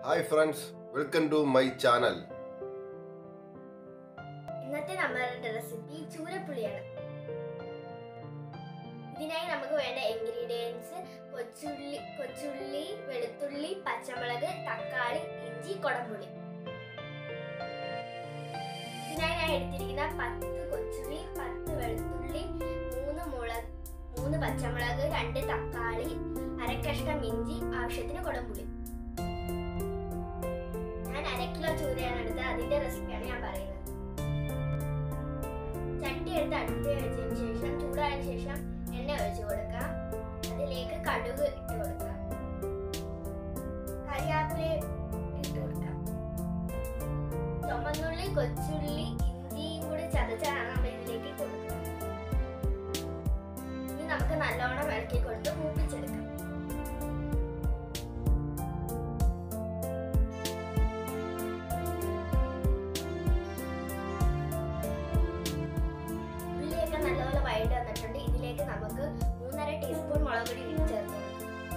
hi friends welcome to my channel ഇന്നത്തെ നമ്മളുടെ recipe ചൂരപ്പുളിയാണ് ഇതിനായി നമുക്ക് വേണ്ട ഇൻഗ്രീഡിയൻസ് കൊച്ചുള്ളി കൊച്ചുള്ളി വെളുത്തുള്ളി പച്ചമുളക് തക്കാളി ഇഞ്ചി കൊടംപുളി ഇതിനായി ഞാൻ എടുത്തിരിക്കുന്ന പത്ത് കൊച്ചുള്ളി പത്ത് വെളുത്തുള്ളി മൂന്ന് മുളക് മൂന്ന് പച്ചമുളക് രണ്ട് തക്കാളി അരക്കഷ്ണം ഇഞ്ചി ആവശ്യത്തിന് കൊടംപുളി ഞാൻ അര കിലോ ചൂരയാണ് എടുത്തത് അതിന്റെ റെസിപ്പിയാണ് ഞാൻ പറയുന്നത് ചട്ടി എടുത്ത് അടുപ്പ് വെച്ചതിന് ശേഷം ചൂടായതിനു ശേഷം എണ്ണ ഒഴിച്ചു കൊടുക്കാം അതിലേക്ക് കടുക് ഇട്ട് കൊടുക്കാം കരിയാപ്പില ഇട്ട് കൊടുക്കാം ചുമന്നുള്ളി കൊച്ചുള്ളി ഇഞ്ചിയും കൂടി ചതച്ചാണ് നമ്മൾ ഇതിലേക്ക് ഇട്ട് കൊടുക്കുന്നത് ഇനി നമുക്ക് നല്ലോണം ഇളക്കി കൊടുത്ത് മൂപ്പിച്ചെടുക്കാം ഉള്ളിയൊക്കെ നല്ലപോലെ വഴണ്ട് വന്നിട്ടുണ്ട് ഇതിലേക്ക് നമുക്ക് മൂന്നര ടീസ്പൂൺ മുളക് പൊടി ഇട്ട് ചേർത്ത് കൊടുക്കാം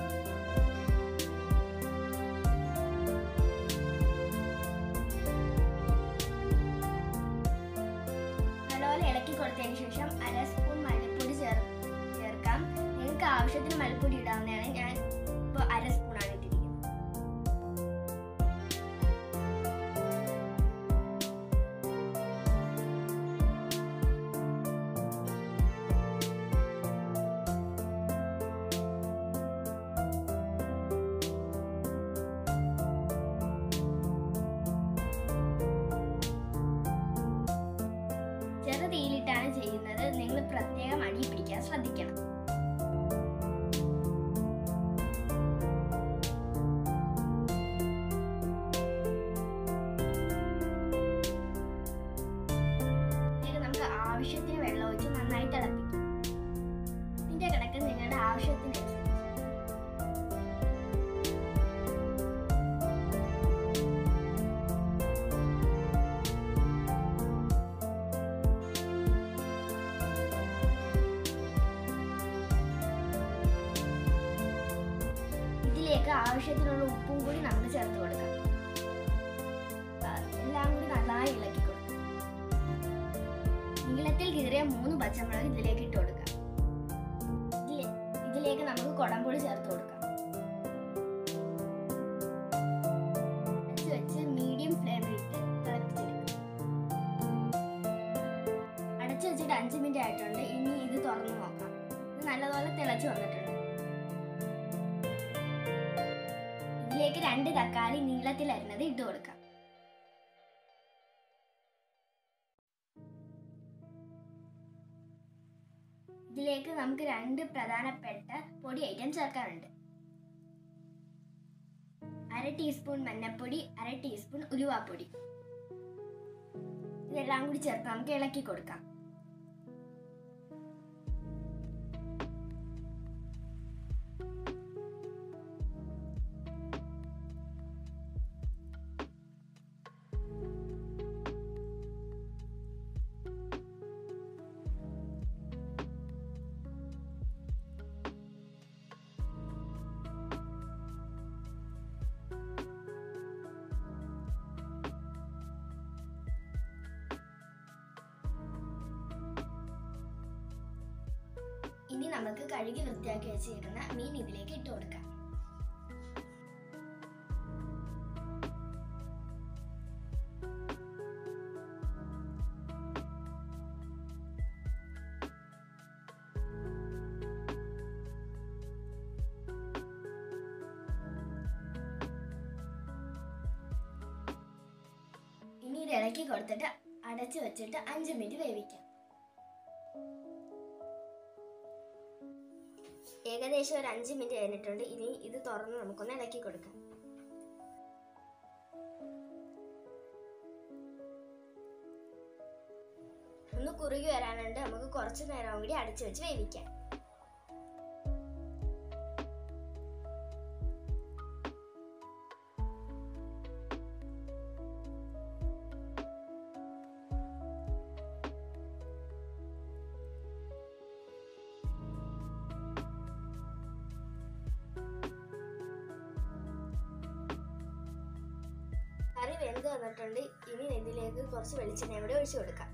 നല്ലപോലെ ഇളക്കി കൊടുത്തതിന് ശേഷം അര സ്പൂൺ മല്ലിപ്പൊടി ചേർ ചേർക്കാം നിങ്ങൾക്ക് ആവശ്യത്തിന് മല്ലിപ്പൊടി ഇടാവുന്നതാണ് ഞാൻ ഇപ്പോൾ അര സ്പൂണാണ് ഇട്ടിരിക്കുന്നത് ചെറു തീയിലിട്ടാണ് ചെയ്യുന്നത് നിങ്ങൾ പ്രത്യേകം അടി പിടിക്കാൻ ശ്രദ്ധിക്കണം ഇതിലേക്ക് നമുക്ക് ആവശ്യത്തിന് വെള്ളം ഒഴിച്ച് നന്നായി തിളപ്പിക്കാം ഇതിന്റെ കണക്ക് നിങ്ങളുടെ ആവശ്യത്തിനനുസരിച്ച് ഇതിലേക്ക് ആവശ്യത്തിനുള്ള ഉപ്പും കൂടി നമുക്ക് ചേർത്ത് കൊടുക്കാം ആ, എല്ലാം കൂടി നന്നായി ഇളക്കി കൊടുക്കാം നീളത്തിൽ കീറിയ മൂന്ന് പച്ചമുളക് ഇതിലേക്ക് ഇട്ട് കൊടുക്കാം ഇതിലെ- ഇതിലേക്ക് നമുക്ക് കുടംപൊടി ചേർത്ത് കൊടുക്കാം അടച്ച് വെച്ച് മീഡിയം ഫ്ലെയിമിൽ ഇട്ട് തിളപ്പിച്ചെടുക്കാം അടച്ചു വെച്ചിട്ട് അഞ്ച് മിനിറ്റ് ആയിട്ടുണ്ട് ഇനി ഇത് തുറന്നു നോക്കാം ഇത് നല്ലപോലെ തിളച്ച് വന്നിട്ടുണ്ട് ഇതിലേക്ക് രണ്ട് തക്കാളി നീളത്തിൽ അരിഞ്ഞത് ഇട്ട് കൊടുക്കാം ഇതിലേക്ക് നമുക്ക് രണ്ട് പ്രധാനപ്പെട്ട പൊടി ഐറ്റം ചേർക്കാനുണ്ട് അര ടീസ്പൂൺ മഞ്ഞൾപ്പൊടി അര ടീസ്പൂൺ ഉലുവാപ്പൊടി ഇതെല്ലാം കൂടി ചേർത്ത് നമുക്ക് ഇളക്കി കൊടുക്കാം ഇനി നമുക്ക് കഴുകി വൃത്തിയാക്കി വെച്ചിരിക്കുന്ന മീൻ ഇതിലേക്ക് ഇട്ട് കൊടുക്കാം ഇനി ഇത് ഇളക്കി കൊടുത്തിട്ട് അടച്ചു വെച്ചിട്ട് അഞ്ച് മിനിറ്റ് വേവിക്കാം ഏകദേശം ഒരു അഞ്ച് മിനിറ്റ് കഴിഞ്ഞിട്ടുണ്ട് ഇനി ഇത് തുറന്ന് നമുക്കൊന്ന് ഇളക്കി കൊടുക്കാം ഒന്ന് കുറുകി വരാനുണ്ട് നമുക്ക് കുറച്ച് നേരം കൂടി അടച്ചു വെച്ച് വേവിക്കാം വന്നിട്ടുണ്ട് ഇനി ഇതിലേക്ക് കുറച്ച് വെളിച്ചെണ്ണ കൂടെ ഒഴിച്ചു കൊടുക്കാം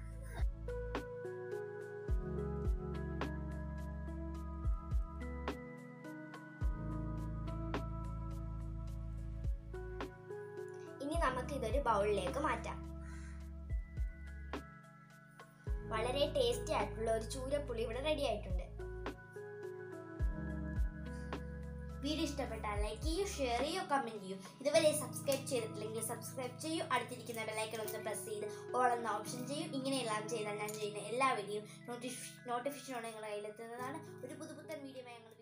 ഇനി നമുക്ക് ഇതൊരു ബൗളിലേക്ക് മാറ്റാം വളരെ ടേസ്റ്റി ആയിട്ടുള്ള ഒരു ചൂരപ്പുളി ഇവിടെ റെഡി ആയിട്ടുണ്ട് വീഡിയോ ഇഷ്ടപ്പെട്ടാൽ ലൈക്ക് ചെയ്യൂ ഷെയർ ചെയ്യൂ കമന്റ് ചെയ്യൂ ഇതുവരെ സബ്സ്ക്രൈബ് ചെയ്തിട്ടില്ലെങ്കിൽ സബ്സ്ക്രൈബ് ചെയ്യൂ അടുത്തിരിക്കുന്ന ബെല്ലൈക്കൺ ഒന്ന് പ്രസ് ചെയ്ത് ഓൾ എന്ന ഓപ്ഷൻ ചെയ്യൂ ഇങ്ങനെയെല്ലാം ചെയ്താൽ ഞാൻ ചെയ്യുന്ന എല്ലാ വീഡിയോയും നോട്ടിഫിക്കേഷൻ നോട്ടിഫിക്കേഷനോടെ നിങ്ങളുടെ കയ്യിലെത്തുന്നതാണ് ഒരു പുതുപുത്തൻ വീഡിയോ ഞങ്ങൾ